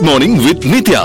Mid morning with Nithya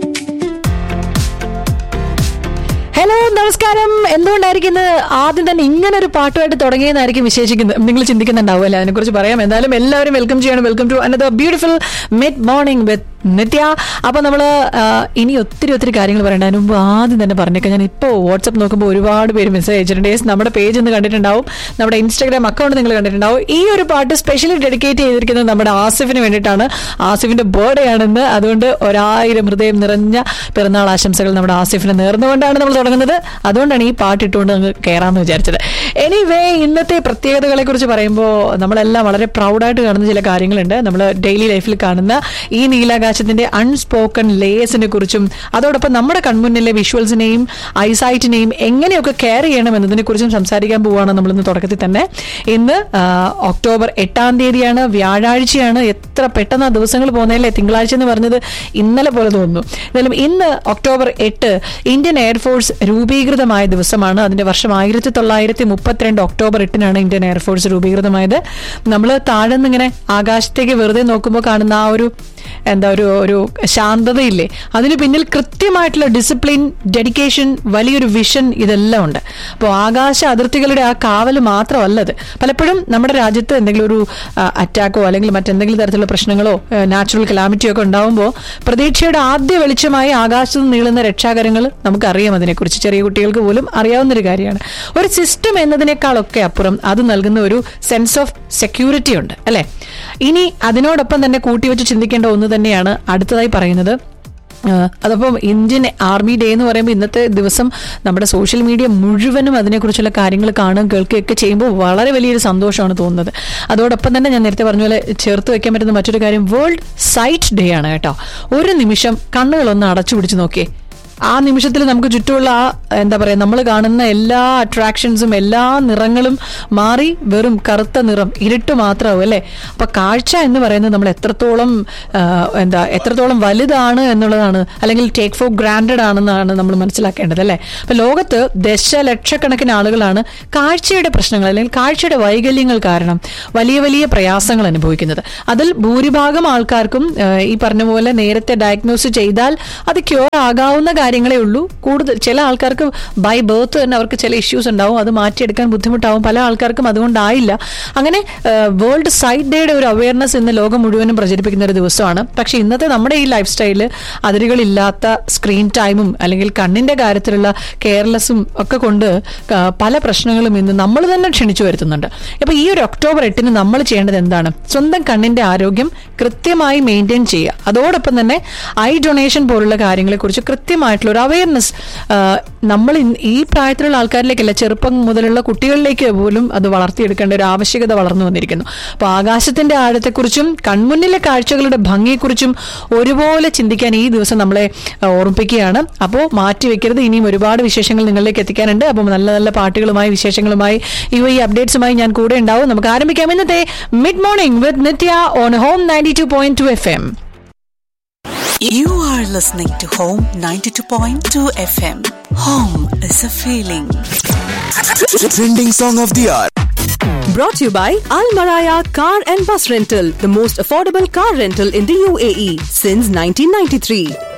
hello നമസ്കാരം എന്തുകൊണ്ടായിരിക്കും ഇന്ന് ആദ്യം തന്നെ ഇങ്ങനെ ഒരു പാട്ടുമായിട്ട് തുടങ്ങിയെന്നായിരിക്കും വിശേഷിക്കുന്നത് നിങ്ങൾ ചിന്തിക്കുന്നുണ്ടാവും അല്ലേ അതിനെക്കുറിച്ച് പറയാം എന്തായാലും എല്ലാവരും വെൽക്കം ചെയ്യണം welcome to another beautiful mid morning with Nithya അപ്പൊ നമ്മള് ആ, ഇനി ഒത്തിരി ഒത്തിരി കാര്യങ്ങൾ പറയണ്ട അതിന് മുമ്പ് ആദ്യം തന്നെ പറഞ്ഞേക്കാം ഞാൻ ഇപ്പോൾ വാട്സപ്പ് നോക്കുമ്പോൾ ഒരുപാട് പേര് മെസ്സേജ് അയച്ചിട്ടുണ്ട് Yes, നമ്മുടെ പേജ് ഒന്ന് കണ്ടിട്ടുണ്ടാവും നമ്മുടെ ഇൻസ്റ്റാഗ്രാം അക്കൗണ്ട് നിങ്ങൾ കണ്ടിട്ടുണ്ടാവും ഈ ഒരു പാട്ട് സ്പെഷ്യലി ഡെഡിക്കേറ്റ് ചെയ്തിരിക്കുന്നത് നമ്മുടെ ആസിഫിന് വേണ്ടിയിട്ടാണ് ആസിഫിന്റെ ബർത്ത്ഡേ ആണെന്ന് അതുകൊണ്ട് ഒരായിരം ഹൃദയം നിറഞ്ഞ പിറന്നാൾ ആശംസകൾ നമ്മുടെ ആസിഫിന് നേർന്നുകൊണ്ടാണ് നമ്മൾ തുടങ്ങുന്നത് അതുകൊണ്ടാണ് ഈ പാട്ട് ഇട്ടുകൊണ്ട് അങ്ങ് കയറാമെന്ന് വിചാരിച്ചത് എനിവേ ഇന്നത്തെ പ്രത്യേകതകളെ കുറിച്ച് പറയുമ്പോൾ നമ്മളെല്ലാം വളരെ പ്രൗഡായിട്ട് കാണുന്ന ചില കാര്യങ്ങളുണ്ട് നമ്മൾ ഡെയിലി ലൈഫിൽ കാണുന്ന ഈ നീലാകാശത്തിന്റെ അൺസ്പോക്കൺ ലേയേഴ്സിനെ കുറിച്ചും അതോടൊപ്പം നമ്മുടെ കൺമുന്നിലെ വിഷ്വൽസിനെയും ഐസൈറ്റിനെയും എങ്ങനെയൊക്കെ കെയർ ചെയ്യണം എന്നതിനെ കുറിച്ചും സംസാരിക്കാൻ പോവുകയാണ് നമ്മൾ ഇന്ന് തുടക്കത്തിൽ തന്നെ ഇന്ന് ആ, ഒക്ടോബർ എട്ടാം തീയതിയാണ് വ്യാഴാഴ്ചയാണ് എത്ര പെട്ടെന്ന് ആ ദിവസങ്ങൾ പോകുന്നതല്ലേ തിങ്കളാഴ്ച എന്ന് പറഞ്ഞത് ഇന്നലെ പോലെ തോന്നുന്നു എന്തായാലും ഇന്ന് ഒക്ടോബർ എട്ട് ഇന്ത്യൻ എയർഫോഴ്സ് രൂപീകൃതമായ ദിവസമാണ് അതിന്റെ വർഷം ആയിരത്തി തൊള്ളായിരത്തി മുപ്പത്തിരണ്ട് ഒക്ടോബർ എട്ടിനാണ് ഇന്ത്യൻ എയർഫോഴ്സ് രൂപീകൃതമായത് നമ്മൾ താഴെ നിന്ന് ഇങ്ങനെ ആകാശത്തേക്ക് വെറുതെ നോക്കുമ്പോൾ കാണുന്ന ആ ഒരു എന്താ ഒരു ഒരു ശാന്തതയില്ലേ അതിന് പിന്നിൽ കൃത്യമായിട്ടുള്ള ഡിസിപ്ലിൻ ഡെഡിക്കേഷൻ വലിയൊരു വിഷൻ ഇതെല്ലാം ഉണ്ട് അപ്പോൾ ആകാശ അതിർത്തികളുടെ ആ കാവല് മാത്രമല്ല അത് പലപ്പോഴും നമ്മുടെ രാജ്യത്ത് എന്തെങ്കിലും ഒരു അറ്റാക്കോ അല്ലെങ്കിൽ മറ്റെന്തെങ്കിലും തരത്തിലുള്ള പ്രശ്നങ്ങളോ നാച്ചുറൽ കലാമിറ്റിയോ ഒക്കെ ഉണ്ടാവുമ്പോൾ പ്രതീക്ഷയുടെ ആദ്യ വെളിച്ചമായി ആകാശത്ത് നിന്ന് നീളുന്ന രക്ഷാകരങ്ങൾ നമുക്കറിയാം അതിനെക്കുറിച്ച് ചെറിയ കുട്ടികൾക്ക് പോലും അറിയാവുന്ന ഒരു കാര്യമാണ് ഒരു സിസ്റ്റം എന്നതിനേക്കാളൊക്കെ അപ്പുറം അത് നൽകുന്ന ഒരു സെൻസ് ഓഫ് സെക്യൂരിറ്റി ഉണ്ട് അല്ലെ ഇനി അതിനോടൊപ്പം തന്നെ കൂട്ടിവെച്ച് ചിന്തിക്കേണ്ട ഒന്ന് തന്നെയാണ് അടുത്തതായി പറയുന്നത് ആഹ് അതപ്പം ഇന്ത്യൻ ആർമി ഡേ എന്ന് പറയുമ്പോൾ ഇന്നത്തെ ദിവസം നമ്മുടെ സോഷ്യൽ മീഡിയ മുഴുവനും അതിനെക്കുറിച്ചുള്ള കാര്യങ്ങൾ കാണുകയും കേൾക്കുകയൊക്കെ ചെയ്യുമ്പോൾ വളരെ വലിയൊരു സന്തോഷമാണ് തോന്നുന്നത് അതോടൊപ്പം തന്നെ ഞാൻ നേരത്തെ പറഞ്ഞ പോലെ ചേർത്ത് വെക്കാൻ പറ്റുന്ന മറ്റൊരു കാര്യം വേൾഡ് സൈറ്റ് ഡേ ആണ് കേട്ടോ ഒരു നിമിഷം കണ്ണുകളൊന്ന് അടച്ചു പിടിച്ച് നോക്കിയേ ആ നിമിഷത്തിൽ നമുക്ക് ചുറ്റുമുള്ള ആ എന്താ പറയാ നമ്മൾ കാണുന്ന എല്ലാ അട്രാക്ഷൻസും എല്ലാ നിറങ്ങളും മാറി വെറും കറുത്ത നിറം ഇരുട്ട് മാത്രമാവും അല്ലേ അപ്പൊ കാഴ്ച എന്ന് പറയുന്നത് നമ്മൾ എത്രത്തോളം ആ, എന്താ എത്രത്തോളം വലുതാണ് എന്നുള്ളതാണ് അല്ലെങ്കിൽ ടേക്ക് ഫോർ ഗ്രാൻഡഡ് ആണെന്നാണ് നമ്മൾ മനസ്സിലാക്കേണ്ടത് അല്ലേ അപ്പൊ ലോകത്ത് ദശലക്ഷക്കണക്കിന് ആളുകളാണ് കാഴ്ചയുടെ പ്രശ്നങ്ങൾ അല്ലെങ്കിൽ കാഴ്ചയുടെ വൈകല്യങ്ങൾ കാരണം വലിയ വലിയ പ്രയാസങ്ങൾ അനുഭവിക്കുന്നത് അതിൽ ഭൂരിഭാഗം ആൾക്കാർക്കും ആ, ഈ പറഞ്ഞ പോലെ നേരത്തെ ഡയഗ്നോസ് ചെയ്താൽ അത് ക്യൂർ ആകാവുന്ന കാര്യങ്ങളേ ഉള്ളൂ കൂടുതൽ ചില ആൾക്കാർക്ക് ബൈ ബർത്ത് തന്നെ അവർക്ക് ചില ഇഷ്യൂസ് ഉണ്ടാവും അത് മാറ്റിയെടുക്കാൻ ബുദ്ധിമുട്ടാവും പല ആൾക്കാർക്കും അതുകൊണ്ടായില്ല അങ്ങനെ വേൾഡ് സൈറ്റ് ഡേയുടെ ഒരു അവയർനെസ് ഇന്ന് ലോകം മുഴുവനും പ്രചരിപ്പിക്കുന്ന ഒരു ദിവസമാണ് പക്ഷെ ഇന്നത്തെ നമ്മുടെ ഈ ലൈഫ് സ്റ്റൈല് അതിരുകളില്ലാത്ത സ്ക്രീൻ ടൈമും അല്ലെങ്കിൽ കണ്ണിന്റെ കാര്യത്തിലുള്ള കെയർലെസ്സും ഒക്കെ കൊണ്ട് ക- പല പ്രശ്നങ്ങളും ഇന്ന് നമ്മൾ തന്നെ ക്ഷണിച്ചു വരുത്തുന്നുണ്ട് അപ്പൊ ഈ ഒരു ഒക്ടോബർ എട്ടിന് നമ്മൾ ചെയ്യേണ്ടത് എന്താണ് സ്വന്തം കണ്ണിന്റെ ആരോഗ്യം കൃത്യമായി മെയിൻറ്റെയിൻ ചെയ്യുക അതോടൊപ്പം തന്നെ ഐ ഡൊണേഷൻ പോലുള്ള കാര്യങ്ങളെക്കുറിച്ച് കൃത്യമായിട്ടുള്ള ഒരു അവയർനെസ് നമ്മൾ ഇന്ന് ഈ പ്രായത്തിലുള്ള ആൾക്കാരിലേക്കല്ല ചെറുപ്പം മുതലുള്ള കുട്ടികളിലേക്ക് പോലും അത് വളർത്തിയെടുക്കേണ്ട ഒരു ആവശ്യകത വളർന്നു വന്നിരിക്കുന്നു അപ്പോൾ ആകാശത്തിന്റെ ആഴത്തെക്കുറിച്ചും കൺമുന്നിലെ കാഴ്ചകളുടെ ഭംഗിയെക്കുറിച്ചും ഒരുപോലെ ചിന്തിക്കാൻ ഈ ദിവസം നമ്മളെ ആ, ഓർമ്മിപ്പിക്കുകയാണ് അപ്പോൾ മാറ്റിവെക്കരുത് ഇനിയും ഒരുപാട് വിശേഷങ്ങൾ നിങ്ങളിലേക്ക് എത്തിക്കാനുണ്ട് അപ്പം നല്ല നല്ല പാട്ടുകളുമായി വിശേഷങ്ങളുമായി യു ഈ അപ്ഡേറ്റ്സുമായി ഞാൻ കൂടെ ഉണ്ടാവും നമുക്ക് ആരംഭിക്കാം ഇന്നത്തെ mid morning with Nithya on home ninety two point two F M You are listening to Home 92.2 FM. Home is a feeling. Trending song of the hour. Brought to you by Al Maraya Car and Bus Rental, the most affordable car rental in the UAE since 1993.